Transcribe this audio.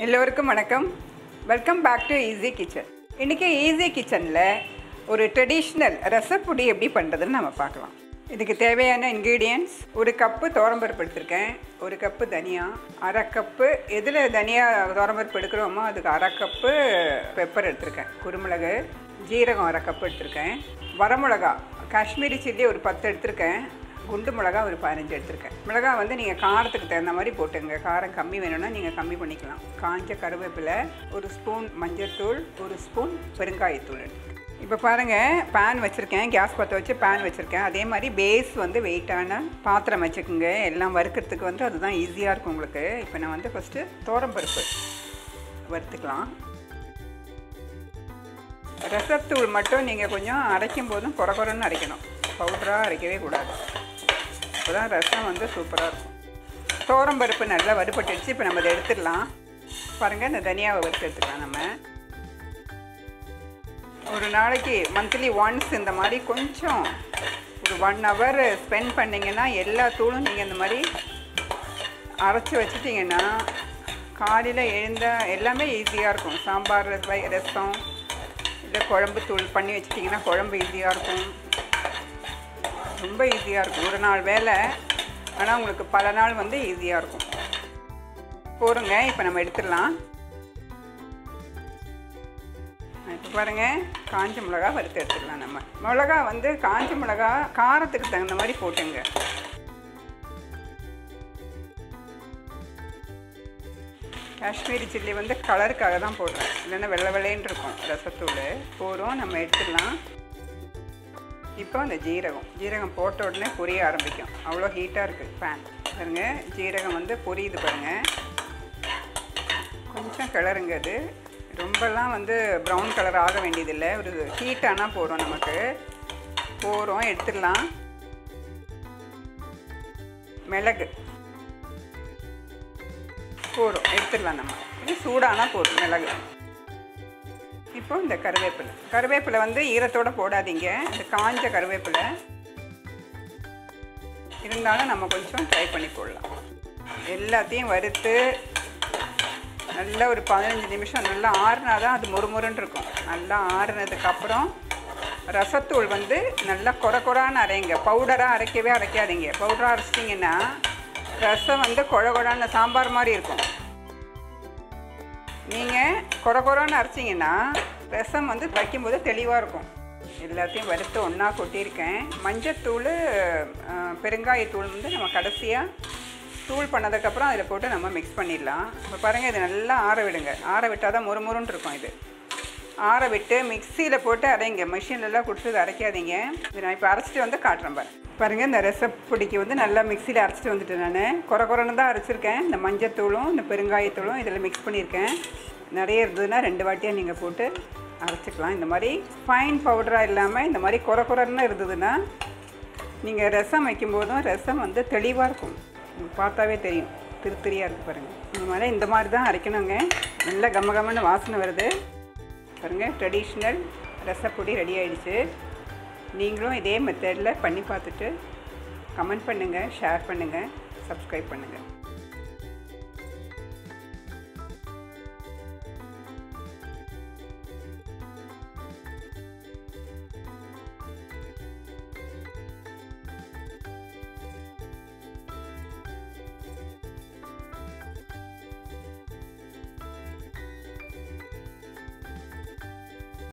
எல்லோருக்கும் வணக்கம் welcome back to Easy Kitchen இன்றைக்கி ஈஸி கிச்சனில் ஒரு ட்ரெடிஷ்னல் ரசப்பொடி எப்படி பண்ணுறதுன்னு நம்ம பார்க்கலாம் இதுக்கு தேவையான இன்க்ரீடியன்ஸ் ஒரு கப்பு துவரம்பருப்பு எடுத்திருக்கேன் ஒரு கப்பு தனியா அரை கப்பு எதில் தனியா துவரம்பருப்பு எடுக்கிறோமோ அதுக்கு அரை கப்பு பெப்பர் எடுத்திருக்கேன் குருமிளகு ஜீரகம் அரை கப்பு எடுத்திருக்கேன் வரமிளகா காஷ்மீரி சில்லி ஒரு பத்து எடுத்திருக்கேன் குண்டு மிளகா ஒரு பதினஞ்சு எடுத்திருக்கேன் மிளகா வந்து நீங்கள் காரத்துக்கு தகுந்த மாதிரி போட்டுங்க காரம் கம்மி வேணும்னா நீங்கள் கம்மி பண்ணிக்கலாம் காஞ்ச கருவேப்பிலை ஒரு ஸ்பூன் மஞ்சள்தூள் ஒரு ஸ்பூன் பெருங்காயத்தூள் எடுத்துருக்கேன் இப்போ பாருங்கள் பேன் வச்சுருக்கேன் கேஸ் பற்ற வச்சு பேன் வச்சுருக்கேன் அதே மாதிரி பேஸ் வந்து வெயிட்டான பாத்திரம் வச்சுக்கோங்க எல்லாம் வறுக்கிறதுக்கு வந்து அதுதான் ஈஸியாக இருக்கும் உங்களுக்கு இப்போ நான் வந்து ஃபஸ்ட்டு தோரம்பருப்பு வறுத்துக்கலாம் ரசத்தூள் மட்டும் நீங்கள் கொஞ்சம் அரைக்கும் போதும் குறை குறைன்னு அரைக்கணும் பவுடராக அரைக்கவே கூடாது அப்போ தான் ரசம் வந்து சூப்பராக இருக்கும் தோரம்பருப்பு நல்லா வறுபட்டுடுச்சு இப்போ நம்ம இதை எடுத்துடலாம் பாருங்கள் இந்த தனியாவை வறுத்து எடுத்துக்கலாம் நம்ம ஒரு நாளைக்கு மந்த்லி ஒன்ஸ் இந்த மாதிரி கொஞ்சம் ஒரு ஒன் ஹவர் ஸ்பெண்ட் பண்ணிங்கன்னா எல்லா தூளும் நீங்கள் இந்த மாதிரி அரைச்சி வச்சிட்டிங்கன்னா காலையில் எழுந்தால் எல்லாமே ஈஸியாக இருக்கும் சாம்பார் ரச- ரசம் இல்லை குழம்பு தூள் பண்ணி வச்சிட்டிங்கன்னா குழம்பு ஈஸியாக இருக்கும் ரொம்ப ஈஸியாக இருக்கும் ஒரு நாள் வேலை ஆனால் உங்களுக்கு பல நாள் வந்து ஈஸியாக இருக்கும் போருங்க இப்போ நம்ம எடுத்துடலாம் இப்போ பாருங்கள் காஞ்ச மிளகா வறுத்து எடுத்துடலாம் நம்ம மிளகா வந்து காஞ்ச மிளகா காரத்துக்கு தகுந்த மாதிரி போட்டுங்க காஷ்மீரி சில்லி வந்து கலருக்காக தான் போடுறேன் இல்லைன்னா வெள்ளை வெள்ளைன்னு இருக்கும் ரசத்தூள் போகிறோம் நம்ம எடுத்துடலாம் இப்போ அந்த ஜீரகம் ஜீரகம் போட்ட உடனே பொரிய ஆரம்பிக்கும் அவ்வளோ ஹீட்டாக இருக்குது பேன் பாருங்க ஜீரகம் வந்து பொரியுது பாருங்கள் கொஞ்சம் கிளறுங்க அது ரொம்பலாம் வந்து ப்ரௌன் கலர் ஆக வேண்டியதில்லை ஒரு ஹீட்டானால் போகிறோம் நமக்கு போகிறோம் எடுத்துடலாம் மிளகு போதும் எடுத்துடலாம் நம்ம இது சூடானால் போதும் மிளகு இப்போ இந்த கருவேப்பிலை கருவேப்பிலை வந்து ஈரத்தோட போடாதீங்க இந்த காஞ்ச கருவேப்பிலை இருந்தாலும் நம்ம கொஞ்சம் ட்ரை பண்ணி போடலாம் எல்லாத்தையும் வறுத்து நல்லா ஒரு பதினஞ்சு நிமிஷம் நல்லா ஆறுனா தான் அது மொறுமொறுன்னு இருக்கும் நல்லா ஆறுனதுக்கப்புறம் ரசத்தூள் வந்து நல்லா கொர கொரான்னு அரைங்க பவுடராக அரைக்கவே அரைக்காதீங்க பவுடராக அரைச்சிட்டிங்கன்னா ரசம் வந்து கொழ கொழான்னு சாம்பார் மாதிரி இருக்கும் நீங்கள் கொர கொரன்னு அரைச்சிங்கன்னா ரசம் வந்து வைக்கும்போது தெளிவாக இருக்கும் எல்லாத்தையும் வறுத்து ஒன்றா கொட்டியிருக்கேன் மஞ்சத்தூள் அஹ், பெருங்காயத்தூள் வந்து நம்ம கடைசியாக தூள் பண்ணதுக்கப்புறம் அதில் போட்டு நம்ம மிக்ஸ் பண்ணிடலாம் இப்போ பாருங்கள் இது நல்லா ஆற விடுங்க ஆற விட்டால் தான் முறுமுறுன்னு இருக்கும் இது ஆற விட்டு மிக்சியில் போட்டு அரைங்க மிஷின்லலாம் கொடுத்து இதை அரைக்காதீங்க இது நான் இப்போ அரைச்சிட்டு வந்து காட்டுறேன் பாருங்க பாருங்கள் இந்த ரசப்பொடிக்கு வந்து நல்லா மிக்சியில் அரைச்சிட்டு வந்துட்டேன் நான் குறை குறைன்னு தான் அரைச்சிருக்கேன் இந்த மஞ்சத்தூளும் இந்த பெருங்காயத்தூளும் இதில் மிக்ஸ் பண்ணியிருக்கேன் நிறைய இருந்ததுன்னா ரெண்டு வாட்டியாக நீங்கள் போட்டு அரைச்சிக்கலாம் இந்த மாதிரி ஃபைன் பவுடராக இல்லாமல் இந்த மாதிரி குறை குறைன்னு இருந்ததுன்னா நீங்கள் ரசம் வைக்கும்போதும் ரசம் வந்து தெளிவாக இருக்கும் உங்களுக்கு பார்த்தாவே தெரியும் திருத்திரியாக இருக்குது பாருங்கள் இந்த மாதிரி இந்த மாதிரி தான் அரைக்கணுங்க நல்லா கம கமன்னு வாசனை வருது பாருங்கள் ட்ரெடிஷ்னல் ரசப்பொடி ரெடி ஆயிடுச்சு நீங்களும் இதே மெத்தடில் பண்ணி பார்த்துட்டு கமெண்ட் பண்ணுங்கள் ஷேர் பண்ணுங்கள் சப்ஸ்கிரைப் பண்ணுங்கள்